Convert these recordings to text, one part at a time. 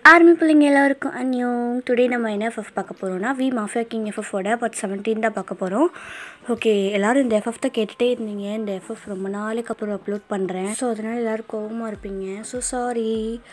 Army பிள்ளைங்க எல்லாருக்கும் அன்னியும் today நம்ம என்ன எஃப்எஃப் பார்க்க போகிறோம்னா வி மாஃபியா கிங் எஃப்எஃபோட பட் செவன்டீன் தான் பார்க்க போகிறோம் ஓகே எல்லோரும் இந்த எஃப்எஃப் தான் கேட்டுகிட்டே இருந்தீங்க இந்த எஃப்எஃப் ரொம்ப நாளைக்கு அப்புறம் அப்லோட் பண்ணுறேன் ஸோ அதனால் எல்லோரும் கோவமாக இருப்பீங்க ஸோ சாரி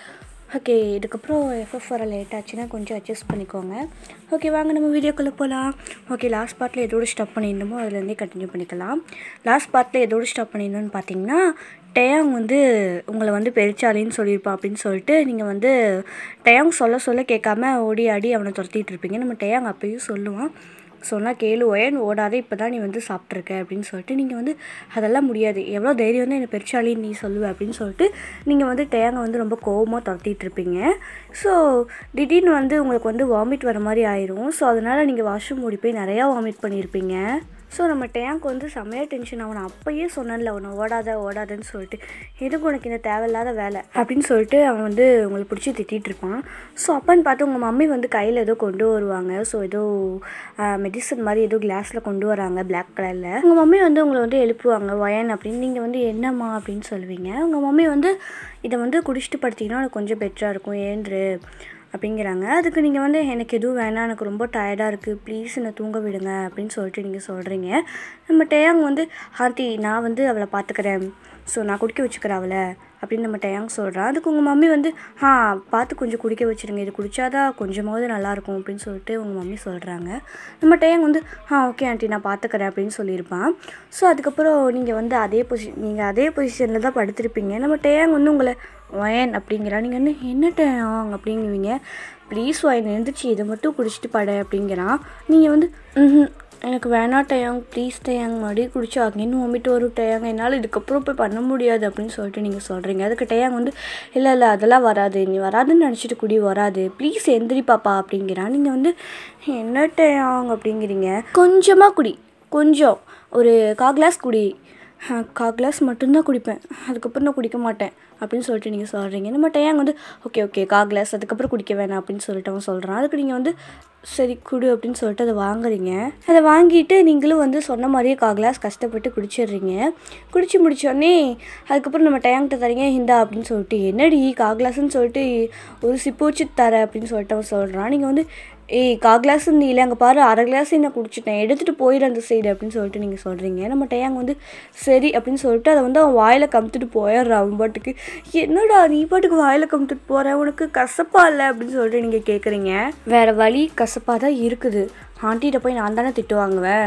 ஓகே இதுக்கப்புறம் எஃப்எஃப் வர லேட் ஆச்சுன்னா கொஞ்சம் அட்ஜஸ்ட் பண்ணிக்கோங்க ஓகே வாங்க நம்ம வீடியோக்குள்ளே போகலாம் ஓகே லாஸ்ட் பார்ட்டில் எதோடு ஸ்டாப் பண்ணியிருந்தோமோ அதுலேருந்தே கண்டினியூ பண்ணிக்கலாம் லாஸ்ட் பார்ட்டில் எதோடு ஸ்டாப் பண்ணியிருந்தோன்னு பார்த்தீங்கன்னா டேயாங் வந்து உங்களை வந்து பெருச்சாலின்னு சொல்லியிருப்பான் அப்படின்னு சொல்லிட்டு நீங்கள் வந்து டேயாங் சொல்ல சொல்ல கேட்காம ஓடி ஆடி அவனை துரத்திட்டு இருப்பீங்க நம்ம டேயாங் அப்பயும் சொல்லுவான் சொன்னால் கேளு ஒயன் ஓடாத இப்போ தான் நீ வந்து சாப்பிட்ருக்க அப்படின்னு சொல்லிட்டு நீங்கள் வந்து அதெல்லாம் முடியாது எவ்வளோ தைரியம் வந்து என்னை பெருச்சாலின்னு நீ சொல்லுவ அப்படின்னு சொல்லிட்டு நீங்கள் வந்து டேங்கை வந்து ரொம்ப கோவமாக துரத்திட்டு இருப்பீங்க ஸோ திடீர்னு வந்து உங்களுக்கு வந்து வாமிட் வர மாதிரி ஆயிரும் ஸோ அதனால் நீங்கள் வாஷ்ரூம் ஓடி போய் நிறையா வாமிட் பண்ணியிருப்பீங்க ஸோ நம்ம டேங்க் வந்து செம்மையாக டென்ஷன் அவனை அப்பயே சொன்னான்ல அவனை ஓடாத ஓடாதன்னு சொல்லிட்டு எதுக்கு உனக்கு இந்த தேவையில்லாத வேலை அப்படின்னு சொல்லிட்டு அவன் வந்து உங்களை பிடிச்சி திட்டிகிட்டு இருப்பான் ஸோ அப்பன்னு பார்த்து உங்கள் மம்மி வந்து கையில் ஏதோ கொண்டு வருவாங்க ஸோ ஏதோ மெடிசன் மாதிரி ஏதோ கிளாஸில் கொண்டு வராங்க பிளாக் கலரில் உங்கள் மம்மி வந்து உங்களை வந்து எழுப்புவாங்க வயன் அப்படின்னு நீங்கள் வந்து என்னம்மா அப்படின்னு சொல்லுவீங்க உங்கள் மம்மி வந்து இதை வந்து குடிச்சிட்டு படுத்திங்கன்னா உனக்கு கொஞ்சம் பெட்டராக இருக்கும் ஏன்று அப்படிங்கிறாங்க அதுக்கு நீங்கள் வந்து எனக்கு எதுவும் வேணாம் எனக்கு ரொம்ப டயர்டாக இருக்குது ப்ளீஸ் என்னை தூங்க விடுங்க அப்படின்னு சொல்லிட்டு நீங்கள் சொல்கிறீங்க நம்ம டேயாங் வந்து ஆண்டி நான் வந்து அவளை பார்த்துக்கிறேன் ஸோ நான் குடிக்க வச்சுக்கிறேன் அவளை அப்படின்னு நம்ம டேயாங் சொல்கிறான் அதுக்கு உங்கள் மம்மி வந்து ஆ பார்த்து கொஞ்சம் குடிக்க வச்சுருங்க இது குடித்தாதான் கொஞ்சமாவது நல்லாயிருக்கும் அப்படின்னு சொல்லிட்டு உங்கள் மம்மி சொல்கிறாங்க நம்ம டேயாங் வந்து ஆ ஓகே ஆண்டி நான் பார்த்துக்கிறேன் அப்படின்னு சொல்லியிருப்பான் ஸோ அதுக்கப்புறம் நீங்கள் வந்து அதே பொசி நீங்கள் அதே பொசிஷனில் தான் படுத்திருப்பீங்க நம்ம டேயாங் வந்து உங்களை வயன் அப்படிங்கிறா நீங்கள் வந்து என்ன டேயாங் அப்படிங்குவீங்க ப்ளீஸ் வயன் எழுந்திரிச்சு இதை மட்டும் குடிச்சிட்டு பட அப்படிங்கிறான் நீங்கள் வந்து ம் எனக்கு வேணா டயாங் ப்ளீஸ் டயாங் மறுபடியும் குடிச்சா அங்கேன்னு வாமிட்டு வரும் டயாங் என்னால் இதுக்கப்புறம் போய் பண்ண முடியாது அப்படின்னு சொல்லிட்டு நீங்கள் சொல்கிறீங்க அதுக்கு டயாங் வந்து இல்லை இல்லை அதெல்லாம் வராது நீ வராதுன்னு நினச்சிட்டு குடி வராது ப்ளீஸ் எந்திரி பாப்பா அப்படிங்கிறான் நீங்கள் வந்து என்ன டயாங் அப்படிங்கிறீங்க கொஞ்சமாக குடி கொஞ்சம் ஒரு கா கிளாஸ் குடி கா கிளாஸ் மட்டும்தான் குடிப்பேன் அதுக்கப்புறம் நான் குடிக்க மாட்டேன் அப்படின்னு சொல்லிட்டு நீங்கள் சொல்கிறீங்க நம்ம டயாங் வந்து ஓகே ஓகே கா கிளாஸ் அதுக்கப்புறம் குடிக்க வேணாம் அப்படின்னு சொல்லிட்டு அவன் சொல்கிறான் அதுக்கு நீங்கள் வந்து சரி குடு அப்படின்னு சொல்லிட்டு அதை வாங்குறீங்க அதை வாங்கிட்டு நீங்களும் வந்து சொன்ன மாதிரியே கா கிளாஸ் கஷ்டப்பட்டு குடிச்சிடுறீங்க குடிச்சு முடிச்சோடனே அதுக்கப்புறம் நம்ம டயாங்கிட்ட தரீங்க ஹிந்தா அப்படின்னு சொல்லிட்டு என்னடி கா கிளாஸ்ன்னு சொல்லிட்டு ஒரு சிப்பு வச்சு தர அப்படின்னு சொல்லிட்டு அவன் சொல்கிறான் நீங்கள் வந்து ஏய் கா கிளாஸ் நீ இல்லை அங்கே பாரு அரை கிளாஸ் நான் குடிச்சிட்டேன் எடுத்துகிட்டு போயிடு அந்த சைடு அப்படின்னு சொல்லிட்டு நீங்கள் சொல்கிறீங்க நம்ம டயாங் வந்து சரி அப்படின்னு சொல்லிட்டு அதை வந்து அவன் வாயில் கமுத்துட்டு போயிடுறான் அவன் பாட்டுக்கு என்னடா நீ பாட்டுக்கு வாயில் கமுத்துட்டு போகிற உனக்கு கசப்பா இல்லை அப்படின்னு சொல்லிட்டு நீங்கள் கேட்குறீங்க வேறு வழி கசப்பாக தான் இருக்குது ஆண்டிகிட்ட போய் நான் தானே திட்டு வாங்குவேன்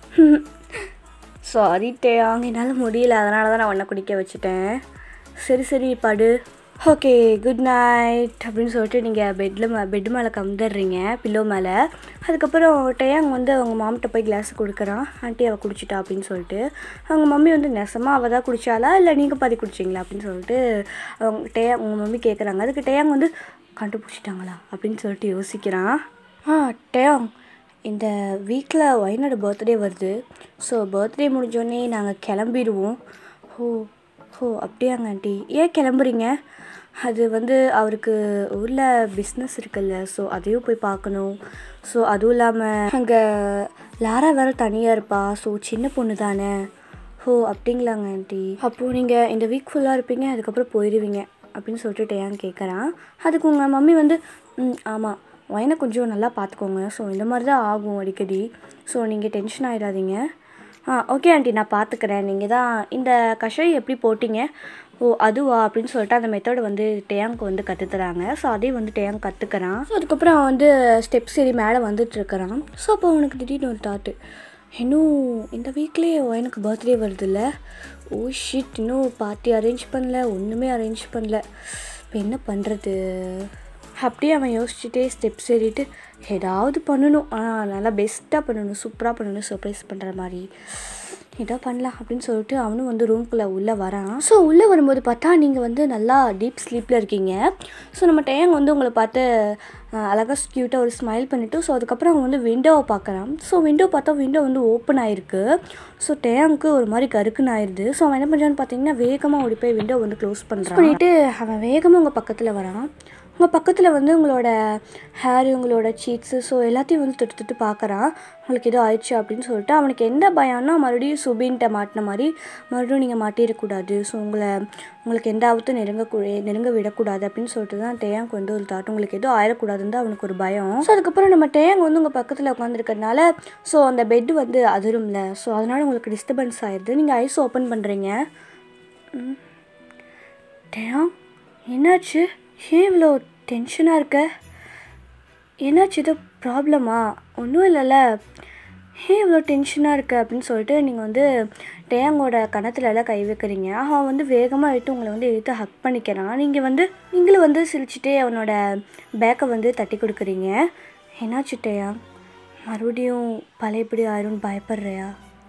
சாரி டேயாங் என்னால் முடியல அதனால தான் நான் உன்னை குடிக்க வச்சுட்டேன் சரி சரி படு ஓகே குட் நைட் அப்படின்னு சொல்லிட்டு நீங்கள் பெட்டில் மே பெட் மேலே கந்துடுறீங்க பில்லோ மேலே அதுக்கப்புறம் டேயாங் வந்து அவங்க மாமிட்ட போய் கிளாஸ் கொடுக்குறான் ஆண்டி அவள் குடிச்சிட்டா அப்படின்னு சொல்லிட்டு அவங்க மம்மி வந்து நெசமாக அவள் தான் குடிச்சாலா இல்லை நீங்கள் பாதி குடிச்சிங்களா அப்படின்னு சொல்லிட்டு அவங்க டேயாங் உங்கள் மம்மி கேட்குறாங்க அதுக்கு டேயாங் வந்து கண்டுபிடிச்சிட்டாங்களா அப்படின்னு சொல்லிட்டு யோசிக்கிறான் ஆ டேயாங் இந்த வீக்கில் ஒய்னோட பர்த்டே வருது ஸோ பர்த்டே முடிஞ்சோடனே நாங்கள் கிளம்பிடுவோம் ஓ ஓ அப்படியாங்க ஆண்டி ஏன் கிளம்புறீங்க அது வந்து அவருக்கு ஊரில் பிஸ்னஸ் இருக்குல்ல ஸோ அதையும் போய் பார்க்கணும் ஸோ அதுவும் இல்லாமல் அங்கே லாரா வேறு தனியாக இருப்பா ஸோ சின்ன பொண்ணு தானே ஓ அப்படிங்களாங்க ஆண்டி அப்போது நீங்கள் இந்த வீக் ஃபுல்லாக இருப்பீங்க அதுக்கப்புறம் போயிடுவீங்க அப்படின்னு சொல்லிட்டு டேயான் கேட்குறான் அதுக்கு உங்கள் மம்மி வந்து ம் ஆமாம் வயனை கொஞ்சம் நல்லா பார்த்துக்கோங்க ஸோ இந்த மாதிரி தான் ஆகும் அடிக்கடி ஸோ நீங்கள் டென்ஷன் ஆகிடாதீங்க ஆ ஓகே ஆண்டி நான் பார்த்துக்கிறேன் நீங்கள் தான் இந்த கஷாயம் எப்படி போட்டிங்க ஓ அதுவா அப்படின்னு சொல்லிட்டு அந்த மெத்தட் வந்து டேயாங்க்கு வந்து கற்றுத்தராங்க ஸோ அதையும் வந்து டேயாங் கற்றுக்கிறான் ஸோ அதுக்கப்புறம் அவன் வந்து ஸ்டெப்ஸ் ஏறி மேலே வந்துட்டுருக்கிறான் ஸோ அப்போ அவனுக்கு திடீர்னு ஒரு தாட்டு இன்னும் இந்த வீக்லேயே எனக்கு பர்த்டே வருதுல்ல ஓ ஷிட் இன்னும் பார்ட்டி அரேஞ்ச் பண்ணல ஒன்றுமே அரேஞ்ச் பண்ணல இப்போ என்ன பண்ணுறது அப்படியே அவன் யோசிச்சுட்டே ஸ்டெப்ஸ் ஏறிட்டு ஏதாவது பண்ணணும் ஆனால் நல்லா பெஸ்ட்டாக பண்ணணும் சூப்பராக பண்ணணும் சர்ப்ரைஸ் பண்ணுற மாதிரி ஏதோ பண்ணலாம் அப்படின்னு சொல்லிட்டு அவனும் வந்து ரூம்குள்ளே உள்ளே வரான் ஸோ உள்ளே வரும்போது பார்த்தா நீங்கள் வந்து நல்லா டீப் ஸ்லீப்பில் இருக்கீங்க ஸோ நம்ம டேங் வந்து உங்களை பார்த்து அழகாக க்யூட்டாக ஒரு ஸ்மைல் பண்ணிவிட்டு ஸோ அதுக்கப்புறம் அவன் வந்து விண்டோவை பார்க்குறான் ஸோ விண்டோ பார்த்தா விண்டோ வந்து ஓப்பன் ஆகிருக்கு ஸோ டேங்க்கு ஒரு மாதிரி கருக்குன்னு ஆயிடுது ஸோ அவன் என்ன பண்ணுறான்னு பார்த்தீங்கன்னா வேகமாக ஓடி போய் விண்டோ வந்து க்ளோஸ் பண்ணுறான் பண்ணிவிட்டு அவன் வேகமாக உங்கள் பக்கத்தில் வரான் உங்கள் பக்கத்தில் வந்து உங்களோட ஹேர் உங்களோட சீக்ஸு ஸோ எல்லாத்தையும் வந்து தொட்டு தொட்டு பார்க்குறான் உங்களுக்கு ஏதோ ஆயிடுச்சு அப்படின்னு சொல்லிட்டு அவனுக்கு என்ன பயம்னா மறுபடியும் சுபின்ட்ட மாட்டின மாதிரி மறுபடியும் நீங்கள் மாட்டிடக்கூடாது ஸோ உங்களை உங்களுக்கு எந்த ஆபத்தும் நெருங்க நெருங்க விடக்கூடாது அப்படின்னு சொல்லிட்டு தான் டேயாங்க் வந்து ஒரு தாட் உங்களுக்கு எதுவும் ஆயிடக்கூடாதுன்னு தான் அவனுக்கு ஒரு பயம் ஸோ அதுக்கப்புறம் நம்ம டேயாங் வந்து உங்கள் பக்கத்தில் உட்காந்துருக்கறனால ஸோ அந்த பெட்டு வந்து அதிரும்ல ஸோ அதனால் உங்களுக்கு டிஸ்டர்பன்ஸ் ஆயிடுது நீங்கள் ஐஸ் ஓப்பன் பண்ணுறீங்க டேயாங் என்னாச்சு ஏன் இவ்வளோ டென்ஷனாக இருக்க என்னாச்சு இது ப்ராப்ளமா ஒன்றும் இல்லைல்ல ஏன் இவ்வளோ டென்ஷனாக இருக்க அப்படின்னு சொல்லிட்டு நீங்கள் வந்து டேங்கோட கணத்துல எல்லாம் கை வைக்கிறீங்க அவன் வந்து வேகமாக எடுத்து உங்களை வந்து எடுத்து ஹக் பண்ணிக்கிறான் நீங்கள் வந்து நீங்களும் வந்து சிரிச்சிட்டே அவனோட பேக்கை வந்து தட்டி கொடுக்குறீங்க என்னாச்சு டேயாங் மறுபடியும் பழையபடி ஆயிரும்னு பயப்படுறியா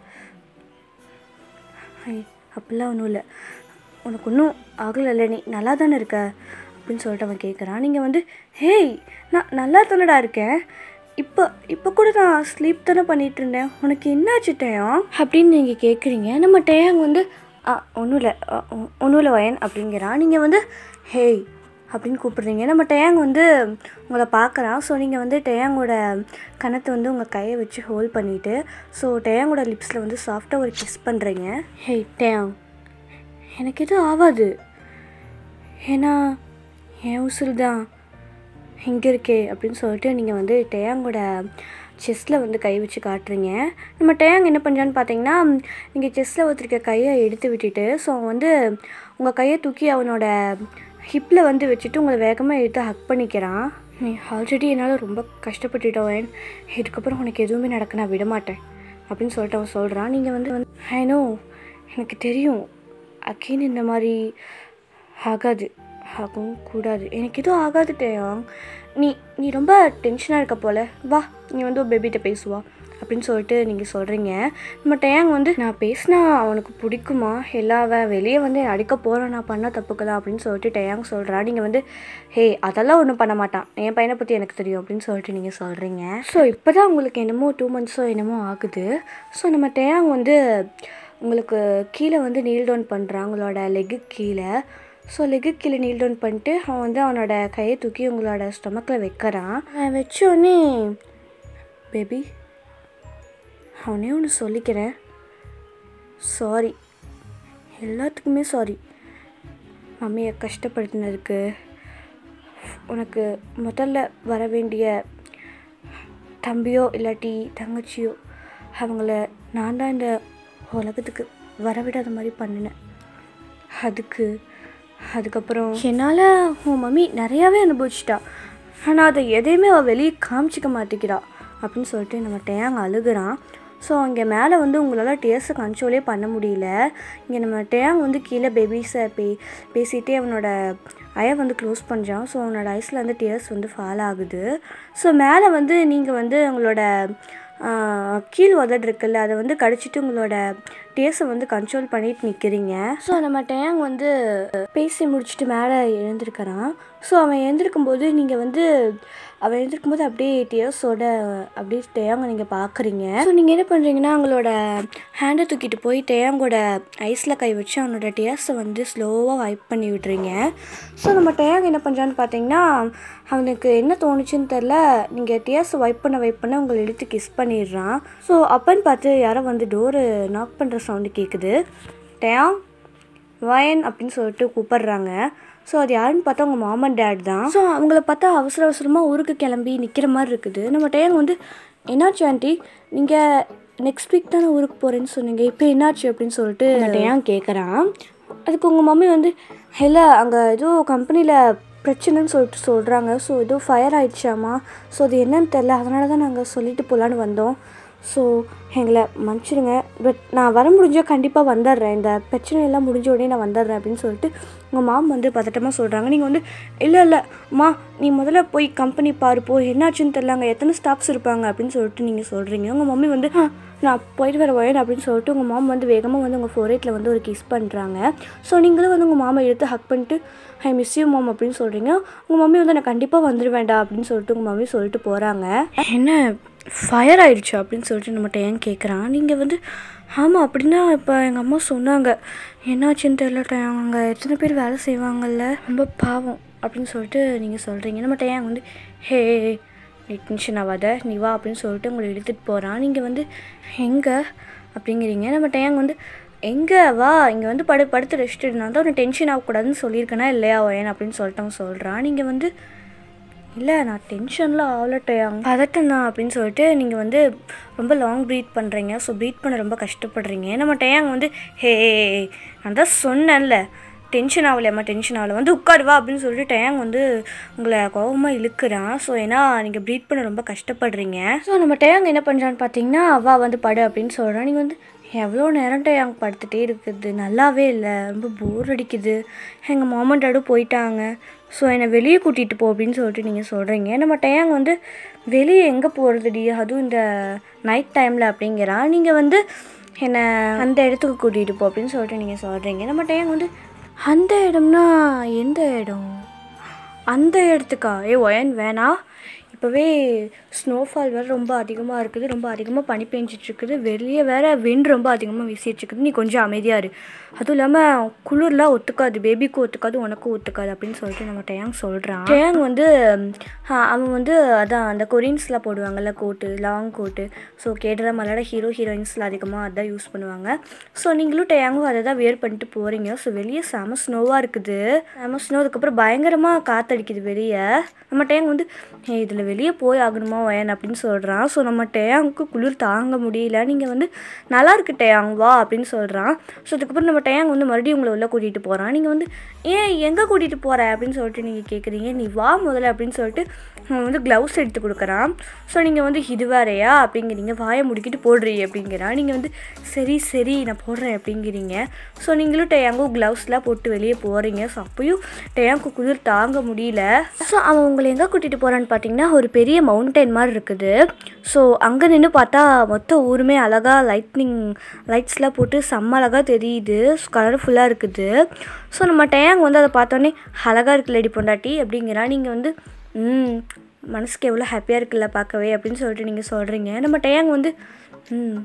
ஐ அப்படிலாம் ஒன்றும் இல்லை உனக்கு ஒன்றும் ஆகலைல்ல நீ நல்லா தானே இருக்க அப்படின்னு சொல்லிட்டு அவன் கேட்குறான் நீங்கள் வந்து ஹேய் நான் நல்லா தானடா இருக்கேன் இப்போ இப்போ கூட நான் ஸ்லீப் தானே பண்ணிட்டு இருந்தேன் உனக்கு என்னாச்சு டயம் அப்படின்னு நீங்கள் கேட்குறீங்க நம்ம டேயாங் வந்து ஒன்றும் இல்லை ஒன்றும் இல்லை வயன் அப்படிங்கிறான் நீங்கள் வந்து ஹேய் அப்படின்னு கூப்பிடுறீங்க நம்ம டேயாங் வந்து உங்களை பார்க்குறான் ஸோ நீங்கள் வந்து டேயாங்கோட கணத்தை வந்து உங்கள் கையை வச்சு ஹோல்ட் பண்ணிவிட்டு ஸோ டேயாங்கோட லிப்ஸில் வந்து சாஃப்டாக ஒரு கிஸ் பண்ணுறீங்க ஹேய் டேயாங் எனக்கு எதுவும் ஆகாது ஏன்னா என் உசுறு தான் இங்கே இருக்கே அப்படின்னு சொல்லிட்டு நீங்கள் வந்து டேயாங்கோட செஸ்ட்டில் வந்து கை வச்சு காட்டுறீங்க நம்ம டேயாங் என்ன பண்ணுறான்னு பார்த்தீங்கன்னா நீங்கள் செஸ்ட்டில் வச்சுருக்க கையை எடுத்து விட்டுட்டு ஸோ அவன் வந்து உங்கள் கையை தூக்கி அவனோட ஹிப்பில் வந்து வச்சுட்டு உங்களை வேகமாக எடுத்து ஹக் பண்ணிக்கிறான் நீ ஆல்ரெடி என்னால் ரொம்ப கஷ்டப்பட்டுட்டவன் இதுக்கப்புறம் உனக்கு எதுவுமே நடக்க நான் விட மாட்டேன் அப்படின்னு சொல்லிட்டு அவன் சொல்கிறான் நீங்கள் வந்து வந்து ஐனோ எனக்கு தெரியும் அகெயின் இந்த மாதிரி ஆகாது ஆகவும் கூடாது எனக்கு எதுவும் ஆகாது டேயாங் நீ நீ ரொம்ப டென்ஷனாக இருக்க போல வா நீ வந்து ஒரு பேபிகிட்ட பேசுவா அப்படின்னு சொல்லிட்டு நீங்கள் சொல்கிறீங்க நம்ம டேயாங் வந்து நான் பேசினா அவனுக்கு பிடிக்குமா எல்லாவன் வெளியே வந்து என்னை அடிக்க போகிறேன் நான் பண்ண தப்புக்கு தான் அப்படின்னு சொல்லிட்டு டேயாங் சொல்கிறா நீங்கள் வந்து ஹே அதெல்லாம் ஒன்றும் பண்ண மாட்டான் என் பையனை பற்றி எனக்கு தெரியும் அப்படின்னு சொல்லிட்டு நீங்கள் சொல்கிறீங்க ஸோ இப்போ தான் உங்களுக்கு என்னமோ டூ மந்த்ஸோ என்னமோ ஆகுது ஸோ நம்ம டேயாங் வந்து உங்களுக்கு கீழே வந்து நீல் டவுன் பண்ணுறான் உங்களோட லெக்கு கீழே ஸோ லெக்கு கீழே நீல் டவுன் பண்ணிட்டு அவன் வந்து அவனோட கையை தூக்கி உங்களோட ஸ்டொமக்கில் வைக்கிறான் அவன் வச்சோடனே பேபி அவனே ஒன்று சொல்லிக்கிறேன் சாரி எல்லாத்துக்குமே சாரி மம்மியை கஷ்டப்படுத்தினதுக்கு உனக்கு முதல்ல வர வேண்டிய தம்பியோ இல்லாட்டி தங்கச்சியோ அவங்கள நான் தான் இந்த உலகத்துக்கு வரவிடாத மாதிரி பண்ணினேன் அதுக்கு அதுக்கப்புறம் என்னால் உன் மம்மி நிறையாவே அனுபவிச்சிட்டா ஆனால் அதை எதையுமே அவள் வெளியே காமிச்சிக்க மாட்டேங்கிறா அப்படின்னு சொல்லிட்டு நம்ம டேயாங் அழுகுறான் ஸோ அங்கே மேலே வந்து உங்களால் டேஸை கண்ட்ரோலே பண்ண முடியல இங்கே நம்ம டேயாங் வந்து கீழே பேபிஸை பே பேசிகிட்டே அவனோட ஐயை வந்து க்ளோஸ் பண்ணுறான் ஸோ அவனோட ஐஸில் வந்து டேர்ஸ் வந்து ஃபால் ஆகுது ஸோ மேலே வந்து நீங்கள் வந்து உங்களோட ஆஹ், கீழ் உதடு இருக்குல்ல அதை வந்து கடிச்சிட்டு உங்களோட டேஸை வந்து கண்ட்ரோல் பண்ணிட்டு நிற்கிறீங்க ஸோ நம்ம டேங் வந்து பேசி முடிச்சுட்டு மேலே எழுந்திருக்கிறான் ஸோ அவன் எழுந்திருக்கும் போது நீங்கள் வந்து அவன் எழுந்திருக்கும் போது அப்படியே டேர்ஸோட அப்படியே டேயாங்க நீங்கள் பார்க்குறீங்க ஸோ நீங்கள் என்ன பண்ணுறீங்கன்னா உங்களோட ஹேண்டை தூக்கிட்டு போய் டேயாங்கோட ஐஸில் கை வச்சு அவனோட டேர்ஸை வந்து ஸ்லோவாக வைப் பண்ணி விடுறீங்க ஸோ நம்ம டேயாங் என்ன பண்ணுறான்னு பார்த்தீங்கன்னா அவனுக்கு என்ன தோணுச்சுன்னு தெரில நீங்கள் டேர்ஸ் வைப் பண்ண வைப் பண்ண உங்களை இழுத்து கிஸ் பண்ணிடுறான் ஸோ அப்பன்னு பார்த்து யாரோ வந்து டோரு நாக் பண்ணுற சவுண்டு கேட்குது டேயாங் வயன் அப்படின்னு சொல்லிட்டு கூப்பிடுறாங்க ஸோ அது யாருன்னு பார்த்தா உங்கள் மாமன் டேட் தான் ஸோ அவங்கள பார்த்தா அவசர அவசரமாக ஊருக்கு கிளம்பி நிற்கிற மாதிரி இருக்குது நம்ம டேங் வந்து என்னாச்சு ஆண்டி நீங்கள் நெக்ஸ்ட் வீக் தானே ஊருக்கு போகிறேன்னு சொன்னீங்க இப்போ என்னாச்சு அப்படின்னு சொல்லிட்டு டேங் கேட்குறான் அதுக்கு உங்கள் மம்மி வந்து இல்லை அங்கே ஏதோ கம்பெனியில் பிரச்சனைன்னு சொல்லிட்டு சொல்கிறாங்க ஸோ ஏதோ ஃபயர் ஆயிடுச்சாமா ஸோ அது என்னன்னு தெரில அதனால தான் நாங்கள் சொல்லிட்டு போகலான்னு வந்தோம் ஸோ எங்களை மன்னிச்சிடுங்க பட் நான் வர முடிஞ்சால் கண்டிப்பாக வந்துடுறேன் இந்த பிரச்சனை எல்லாம் முடிஞ்ச உடனே நான் வந்துடுறேன் அப்படின்னு சொல்லிட்டு உங்கள் மாம் வந்து பதட்டமாக சொல்கிறாங்க நீங்கள் வந்து இல்லை இல்லை அம்மா நீ முதல்ல போய் கம்பெனி பாரு போ என்னாச்சுன்னு தெரில அங்கே எத்தனை ஸ்டாஃப்ஸ் இருப்பாங்க அப்படின்னு சொல்லிட்டு நீங்கள் சொல்கிறீங்க உங்கள் மம்மி வந்து "ஆ, நான் போயிட்டு வர வரேன் அப்படின்னு சொல்லிட்டு உங்கள் மாம் வந்து வேகமாக வந்து உங்கள் ஃபோரேட்டில் வந்து ஒரு கிஸ் பண்ணுறாங்க ஸோ நீங்களும் வந்து உங்கள் மாமா எடுத்து ஹக் பண்ணிட்டு ஐ மிஸ் யூ மாம் அப்படின்னு சொல்கிறீங்க உங்கள் மம்மி வந்து நான் கண்டிப்பாக வந்துடுவேண்டா அப்படின்னு சொல்லிட்டு உங்கள் மம்மி சொல்லிட்டு போகிறாங்க என்ன ஃபயர் ஆயிடுச்சு அப்படின்னு சொல்லிட்டு நம்மகிட்ட ஏன் கேட்குறான் நீங்கள் வந்து ஆமாம் அப்படின்னா இப்போ எங்கள் அம்மா சொன்னாங்க என்னாச்சுன்னு தெரியல அங்கே எத்தனை பேர் வேலை செய்வாங்கல்ல ரொம்ப பாவம் அப்படின்னு சொல்லிட்டு நீங்கள் சொல்கிறீங்க நம்ம டேயாங் வந்து ஹே நீ டென்ஷன் ஆகாத நீ வா அப்படின்னு சொல்லிட்டு உங்களை இழுத்துட்டு போகிறான் நீங்கள் வந்து எங்கே அப்படிங்கிறீங்க நம்ம டேயாங் வந்து எங்கே வா இங்கே வந்து படு படுத்து ரெஸ்ட் எடுனா தான் உனக்கு டென்ஷன் ஆகக்கூடாதுன்னு சொல்லியிருக்கேனா இல்லையா ஏன் அப்படின்னு சொல்லிட்டு அவன் சொல்கிறான் நீங்கள் வந்து இல்லை நான் டென்ஷனில் ஆகலட்டையாங்க பதட்டம் தான் அப்படின்னு சொல்லிட்டு நீங்கள் வந்து ரொம்ப லாங் ப்ரீத் பண்ணுறீங்க ஸோ ப்ரீத் பண்ண ரொம்ப கஷ்டப்படுறீங்க நம்ம டேயாங் வந்து ஹே நான் தான் சொன்னேன்ல டென்ஷன் ஆகலையம்மா டென்ஷன் ஆகல வந்து உட்காரு வா அப்படின்னு சொல்லிட்டு டேங் வந்து உங்களை கோபமாக இழுக்கிறான் ஸோ ஏன்னா நீங்கள் ப்ரீத் பண்ண ரொம்ப கஷ்டப்படுறீங்க ஸோ நம்ம டேங் என்ன பண்ணுறான்னு பார்த்தீங்கன்னா வா வந்து படு அப்படின்னு சொல்கிறான் நீங்கள் வந்து எவ்வளோ நேரம் டேங் படுத்துகிட்டே இருக்குது நல்லாவே இல்லை ரொம்ப போர் அடிக்குது எங்கள் மாமன் டாடும் போயிட்டாங்க ஸோ என்னை வெளியே கூட்டிகிட்டு போ அப்படின்னு சொல்லிட்டு நீங்கள் சொல்கிறீங்க நம்ம டேங் வந்து வெளியே எங்கே போகிறதுடி அதுவும் இந்த நைட் டைமில் அப்படிங்கிறான் நீங்கள் வந்து என்னை அந்த இடத்துக்கு கூட்டிகிட்டு போ அப்படின்னு சொல்லிட்டு நீங்கள் சொல்கிறீங்க நம்ம டேங் வந்து அந்த இடம்னா எந்த இடம் அந்த இடத்துக்கா ஏ ஒயன் வேணாம் இப்போவே ஸ்னோஃபால் வேறு ரொம்ப அதிகமாக இருக்குது ரொம்ப அதிகமாக பனி பெஞ்சிட்ருக்குது வெளியே வேறு விண்ட் ரொம்ப அதிகமாக வீசிட்டுருக்குது நீ கொஞ்சம் அமைதியாக இரு அதுவும் இல்லாமல் குளிர்லாம் ஒத்துக்காது பேபிக்கும் ஒத்துக்காது உனக்கும் ஒத்துக்காது அப்படின்னு சொல்லிட்டு நம்ம டேங் சொல்கிறான் டேங் வந்து ஆ, அவன் வந்து அதான் அந்த கொரியன்ஸில் போடுவாங்கல்ல கோட்டு லாங் கோட்டு ஸோ கேட்டதா மலையாள ஹீரோ ஹீரோயின்ஸில் அதிகமாக அதான் யூஸ் பண்ணுவாங்க ஸோ நீங்களும் டேங்கும் அதை தான் வேர் பண்ணிட்டு போகிறீங்க ஸோ வெளியே செம ஸ்னோவாக இருக்குது செம ஸ்னோ அதுக்கப்புறம் பயங்கரமாக காற்றடிக்குது வெளியே நம்ம டேங் வந்து "ஏய், இதில் வெளியே போய் ஆகணுமா வயன் அப்படின்னு சொல்கிறான் ஸோ நம்ம டேங்க்கு குளிர் தாங்க முடியல நீங்கள் வந்து நல்லா இருக்கு டேங் வா அப்படின்னு சொல்கிறான் ஸோ அதுக்கப்புறம் நம்ம டேங் வந்து மறுபடியும் உங்களை உள்ளே கூட்டிகிட்டு போகிறான் நீங்கள் வந்து ஏன் எங்கே கூட்டிகிட்டு போகிற அப்படின்னு சொல்லிட்டு நீங்கள் கேட்குறீங்க நீ வா முதல்ல அப்படின்னு சொல்லிட்டு அவன் வந்து க்ளவுஸ் எடுத்து கொடுக்குறான் ஸோ நீங்கள் வந்து இது வேறையா அப்படிங்கிறீங்க வாயை முடிக்கிட்டு போடுறீ அப்படிங்கிறான் நீங்கள் வந்து சரி சரி நான் போடுறேன் அப்படிங்கிறீங்க ஸோ நீங்களும் டேயாங்கோ க்ளவுஸ்லாம் போட்டு வெளியே போகிறீங்க ஸோ அப்பயும் டேயாங்கு குளிர் தாங்க முடியல ஸோ அவன் உங்களை எங்கே கூட்டிகிட்டு போகிறான்னு பார்த்தீங்கன்னா ஒரு பெரிய மவுண்டைன் மாதிரி இருக்குது ஸோ அங்கே நின்று பார்த்தா மொத்த ஊருமே அழகாக லைட்னிங் லைட்ஸ்லாம் போட்டு செம்ம அழகாக தெரியுது கலர்ஃபுல்லாக இருக்குது ஸோ நம்ம டேங் வந்து அதை பார்த்தோன்னே அழகாக இருக்கு லேடி பொண்டாட்டி அப்படிங்கிறான் நீங்கள் வந்து ம் மனசுக்கு எவ்வளோ ஹாப்பியாக இருக்குல்ல பார்க்கவே அப்படின்னு சொல்லிட்டு நீங்கள் சொல்கிறீங்க நம்ம டேங் வந்து ம்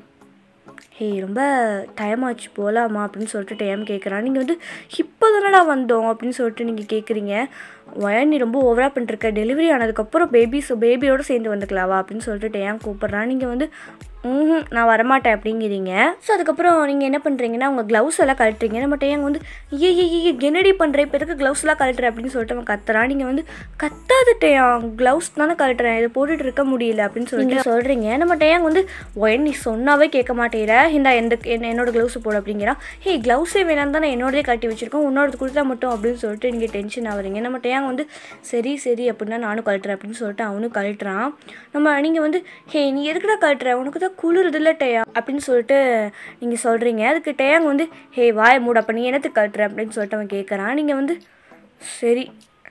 ஹே ரொம்ப டைம் ஆச்சு போகலாமா அப்படின்னு சொல்லிட்டு டைம் கேட்குறான் நீங்கள் வந்து இப்போ தானடா வந்தோம் அப்படின்னு சொல்லிட்டு நீங்கள் கேட்குறீங்க வயன் நீ ரொம்ப ஓவராக பண்ணிருக்க டெலிவரி ஆனதுக்கப்புறம் பேபிஸ் பேபியோட சேர்ந்து வந்துக்கலாவா அப்படின்னு சொல்லிட்டு டேம் கூப்பிட்றான் நீங்கள் வந்து ம் நான் வரமாட்டேன் அப்படிங்கிறீங்க ஸோ அதுக்கப்புறம் நீங்கள் என்ன பண்ணுறீங்கன்னா உங்கள் க்ளவுஸ் எல்லாம் கழட்டுறீங்க நம்ம டேங்க வந்து ஏ ஏ ஏ என்னடி பண்ணுற இப்போ எதுக்கு க்ளவுஸ் எல்லாம் கழட்டுற அப்படின்னு சொல்லிட்டு அவன் கத்துறான் நீங்கள் வந்து கத்தாத டேயாங் க்ளவுஸ் தானே கழட்டுறேன் இதை போட்டுட்டு இருக்க முடியல அப்படின்னு சொல்லிட்டு சொல்கிறீங்க நம்ம டேயாங் வந்து ஒயன் நீ சொன்னாவே கேட்க மாட்டேற இந்த எந்த என்ன- என்னோட க்ளவுஸ் போடு அப்படிங்கிறான் ஹே க்ளவுஸே வேணாம் தான் நான் என்னோடதே கட்டி வச்சிருக்கோம் உன்னோடது கொடுத்தா மட்டும் அப்படின்னு சொல்லிட்டு நீங்கள் டென்ஷன் ஆகுறீங்க நம்ம டேயாங் வந்து சரி சரி அப்படின்னா நானும் கழட்டுறேன் அப்படின்னு சொல்லிட்டு அவனும் கழட்டுறான் நம்ம நீங்கள் வந்து ஹே நீ எதுக்குடா கழட்டுற உனக்கு தான் குளிருதுல்ல டேயா அப்படின்னு சொல்லிட்டு நீங்கள் சொல்கிறீங்க அதுக்கு டேயாங் வந்து ஹே வாய மூட அப்போ நீ என்னத்துக்கு கழட்டுற அப்படின்னு சொல்லிட்டு அவன் கேட்குறான் நீங்கள் வந்து சரி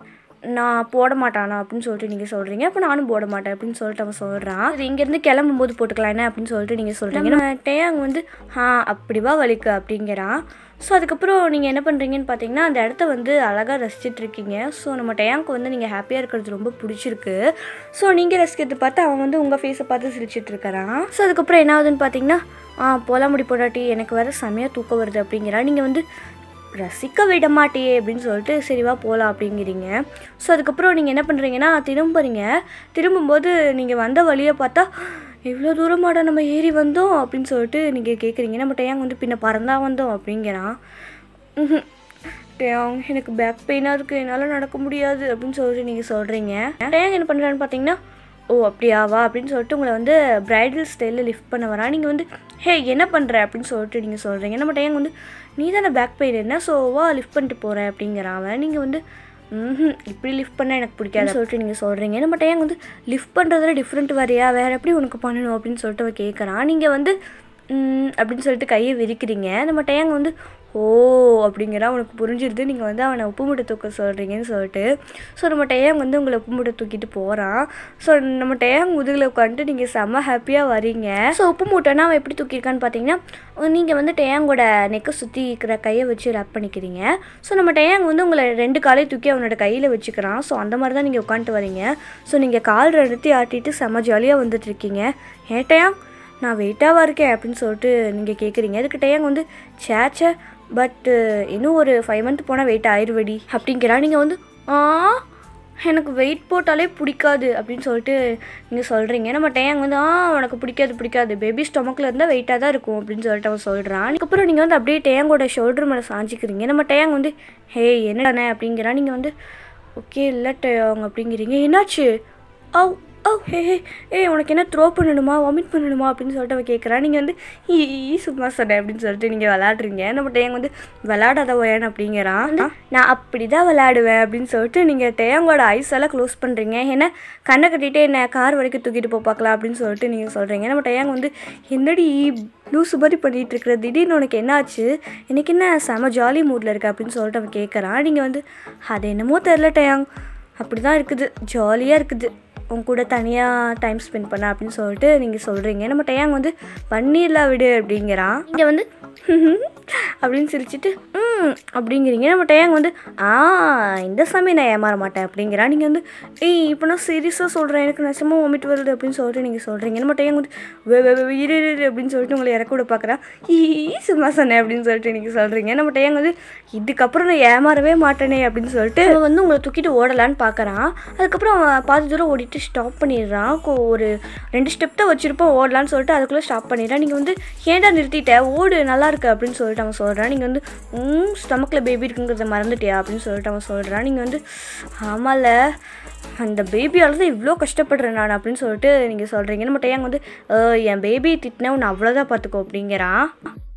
நான் போட மாட்டானா அப்படின்னு சொல்லிட்டு நீங்கள் சொல்கிறீங்க அப்போ நானும் போட மாட்டேன் அப்படின்னு சொல்லிட்டு அவன் சொல்கிறான் அது இங்கேருந்து கிளம்பும்போது போட்டுக்கலாம் என்ன அப்படின்னு சொல்லிட்டு நீங்கள் சொல்கிறீங்க நம்ம டேயாங் வந்து ஆ அப்படிவா வலிக்கு அப்படிங்கிறான் ஸோ அதுக்கப்புறம் நீங்கள் என்ன பண்ணுறீங்கன்னு பார்த்தீங்கன்னா அந்த இடத்த வந்து அழகாக ரசிச்சிட்டு இருக்கீங்க ஸோ நம்ம டேங்க்கு வந்து நீங்கள் ஹாப்பியாக இருக்கிறது ரொம்ப பிடிச்சிருக்கு ஸோ நீங்கள் ரசிக்கிறது பார்த்து அவன் வந்து உங்கள் ஃபேஸை பார்த்து சிரிச்சிட்டு இருக்கிறான் ஸோ அதுக்கப்புறம் என்ன ஆகுதுன்னு பார்த்தீங்கன்னா ஆ போலாம் முடி போடாட்டி எனக்கு வேறு செமையாக தூக்கம் வருது அப்படிங்கிறான் நீங்கள் வந்து ரசிக்க விட மாட்டியே அப்படின்னு சொல்லிட்டு சரிவா போகலாம் அப்படிங்கிறீங்க ஸோ அதுக்கப்புறம் நீங்கள் என்ன பண்ணுறீங்கன்னா திரும்புறீங்க திரும்பும்போது நீங்கள் வந்த வழியை பார்த்தா இவ்வளோ தூரமாடா நம்ம ஏறி வந்தோம் அப்படின்னு சொல்லிட்டு நீங்கள் கேட்குறீங்க நம்ம டேங் வந்து பின்ன பறந்தா வந்தோம் அப்படிங்கிறான் ம்ஹும். டேங் எனக்கு பேக் பெயினாக இருக்குது என்னால் நடக்க முடியாது அப்படின்னு சொல்லிட்டு நீங்கள் சொல்கிறீங்க டேங் என்ன பண்ணுறான்னு பார்த்தீங்கன்னா ஓ அப்படியாவா அப்படின்னு சொல்லிட்டு உங்களை வந்து பிரைடல் ஸ்டைலில் லிஃப்ட் பண்ண வரா நீங்கள் வந்து ஹே என்ன பண்ணுற அப்படின்னு சொல்லிட்டு நீங்கள் சொல்கிறீங்க நம்ம டேங் வந்து நீ தானே பேக் பெயின் என்ன ஸோ வா லிஃப்ட் பண்ணிட்டு போகிறேன் அப்படிங்கிறான் அவன் நீங்கள் வந்து ம் இப்படி லிஃப்ட் பண்ணால் எனக்கு பிடிக்காது சொல்லிட்டு நீங்கள் சொல்கிறீங்க நம்ம டேங் வந்து லிஃப்ட் பண்ணுறதுல டிஃப்ரெண்ட் வரையா வேறு எப்படி உனக்கு பண்ணணும் அப்படின்னு சொல்லிட்டு அவன் கேட்குறான் நீங்கள் வந்து ம், அப்படின்னு சொல்லிட்டு கையை விரிக்கிறீங்க நம்ம டேங் வந்து ஓ அப்படிங்கிறா உனக்கு புரிஞ்சிருது நீங்கள் வந்து அவனை உப்பு மூட்டை தூக்க சொல்கிறீங்கன்னு சொல்லிட்டு ஸோ நம்ம டேயாங் வந்து உங்களை உப்பு மூட்டை தூக்கிட்டு போகிறான் ஸோ நம்ம டேயாங் முதுகில் உட்காந்துட்டு நீங்கள் செம்ம ஹாப்பியாக வரீங்க ஸோ உப்பு மூட்டைனா அவன் எப்படி தூக்கியிருக்கான்னு பார்த்தீங்கன்னா நீங்கள் வந்து டேயாங்கோட நெக்கை சுற்றி இருக்கிற கையை வச்சு ரேப் பண்ணிக்கிறீங்க ஸோ நம்ம டேயாங் வந்து உங்களை ரெண்டு காலையும் தூக்கி அவனோட கையில் வச்சுக்கிறான் ஸோ அந்த மாதிரி தான் நீங்கள் உட்காந்துட்டு வரீங்க ஸோ நீங்கள் கால் ரெண்டுத்தி ஆட்டிட்டு செம்ம ஜாலியாக வந்துட்டு இருக்கீங்க ஏன் டேயாங் நான் வெயிட்டாக இருக்கேன் அப்படின்னு சொல்லிட்டு நீங்கள் கேட்குறீங்க அதுக்கு டேயாங் வந்து சேச்சே பட்டு இன்னும் ஒரு ஃபைவ் மந்த் போனால் வெயிட் ஆயிடுவடி அப்படிங்கிறா நீங்கள் வந்து ஆ எனக்கு வெயிட் போட்டாலே பிடிக்காது அப்படின்னு சொல்லிட்டு நீங்கள் சொல்கிறீங்க நம்ம டேங் வந்து ஆ உனக்கு பிடிக்காது பிடிக்காது பேபி ஸ்டொமக்கில் இருந்தால் வெயிட்டாக தான் இருக்கும் அப்படின்னு சொல்லிட்டு அவன் சொல்கிறான் அதுக்கப்புறம் நீங்கள் வந்து அப்படியே டேங்கோட ஷோல்டர் மேலே சாஞ்சிக்கிறீங்க நம்ம டேங் வந்து ஹே என்னடானே அப்படிங்கிறான் நீங்கள் வந்து ஓகே இல்லை டேங் அப்படிங்கிறீங்க என்னாச்சு ஓ ஓ ஹே ஹே ஏ உனக்கு என்ன த்ரோ பண்ணணுமா வாமிட் பண்ணணுமா அப்படின்னு சொல்லிட்டு அவன் கேட்குறான் நீங்கள் வந்து ஈ சும்மா சொன்னேன் அப்படின்னு சொல்லிட்டு நீங்கள் விளாட்றீங்க நம்ம டேங் வந்து விளாடாத ஒயன் அப்படிங்கிறான் நான் அப்படி தான் விளாடுவேன் அப்படின்னு சொல்லிட்டு நீங்கள் டேங்கோட ஐஸ் எல்லாம் க்ளோஸ் பண்ணுறீங்க ஏன்னா கண்ணை கட்டிட்டு என்ன கார் வரைக்கும் தூக்கிட்டு போய் பார்க்கலாம் அப்படின்னு சொல்லிட்டு நீங்கள் சொல்கிறீங்க நம்ம டேங் வந்து என்னடி லூசு மாதிரி பண்ணிகிட்டு இருக்கிற திடீர்னு உனக்கு என்ன ஆச்சு எனக்கு என்ன செம ஜாலி மூடில் இருக்கு அப்படின்னு சொல்லிட்டு அவன் கேட்குறான் நீங்கள் வந்து அது என்னமோ தெரில டேங் அப்படி தான் இருக்குது ஜாலியாக இருக்குது உன் கூட தனியாக டைம் ஸ்பெண்ட் பண்ண அப்படின்னு சொல்லிட்டு நீங்கள் சொல்கிறீங்க நம்ம டேங் வந்து பண்ணிடலாம் விடு அப்படிங்கிறான் இங்கே வந்து அப்படின்னு சிரிச்சிட்டு ம் அப்படிங்கிறீங்க நம்ம டேங் வந்து ஆ இந்த சமயம் நான் ஏமாற மாட்டேன் அப்படிங்கிறான் நீங்கள் வந்து ஏய் இப்போ நான் சீரியஸாக சொல்கிறேன் எனக்கு நெசமாக வாமிட் வருது அப்படின்னு சொல்லிட்டு நீங்கள் சொல்கிறீங்க நம்ம டேங் வந்து வே வே வே, இரு இரு, இரு அப்படின்னு சொல்லிட்டு உங்களை இறக்க விட பார்க்குறான் ஈ சும்மா சொன்னேன் அப்படின்னு சொல்லிட்டு நீங்கள் சொல்கிறீங்க நம்ம டேங் வந்து இதுக்கப்புறம் நான் ஏமாறவே மாட்டேனே அப்படின்னு சொல்லிட்டு அவன் வந்து உங்களை தூக்கிட்டு ஓடலான்னு பார்க்குறான் அதுக்கப்புறம் அவன் பாதி தூரம் ஓடிட்டு ஸ்டாப் பண்ணிடுறான் கொ- ஒரு ரெண்டு ஸ்டெப் தான் வச்சிருப்போம் ஓடலான்னு சொல்லிட்டு அதுக்குள்ளே ஸ்டாப் பண்ணிடுறான் நீங்கள் வந்து ஏன்டா நிறுத்திட்ட ஓடு நல்லா இருக்கு அப்படின்னு சொல்லிட்டு அவன் சொல்கிறான் நீங்கள் வந்து ம் ஸ்டமக்கில் பேபி இருக்குங்கிறத மறந்துட்டியா அப்படின்னு சொல்லிட்டு அவன் சொல்கிறான் நீங்கள் வந்து ஆமால அந்த பேபியால் தான் இவ்வளோ கஷ்டப்படுறேன் நான் அப்படின்னு சொல்லிட்டு நீங்கள் சொல்கிறீங்க நம்ம டேங் வந்து "அஹ், என் பேபி திட்டினா உன்னை அவ்வளோதான் பார்த்துக்கோ அப்படிங்கிறான்